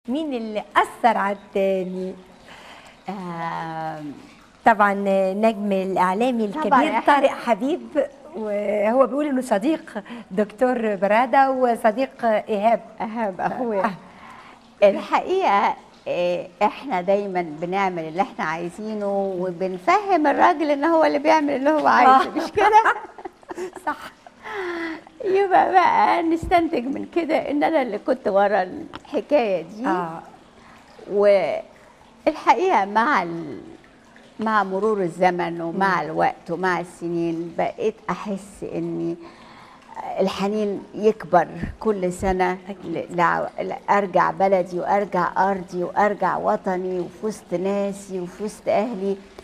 مين اللي اثر على التاني آه طبعا نجم الاعلامي طبعاً الكبير إحنا- طارق حبيب وهو بيقول انه صديق دكتور براده وصديق ايهاب اهاب اخويا الحقيقه آه، احنا دايما بنعمل اللي احنا عايزينه وبنفهم الراجل ان هو اللي بيعمل اللي هو عايزه مش كده صح يبقى بقى نستنتج من كده ان انا اللي كنت ورا الحكايه دي اه والحقيقه مع ال... مع مرور الزمن ومع الوقت ومع السنين بقيت احس اني الحنين يكبر كل سنه ل... لع- ارجع بلدي وارجع ارضي وارجع وطني وفي وسط ناسي وفي وسط اهلي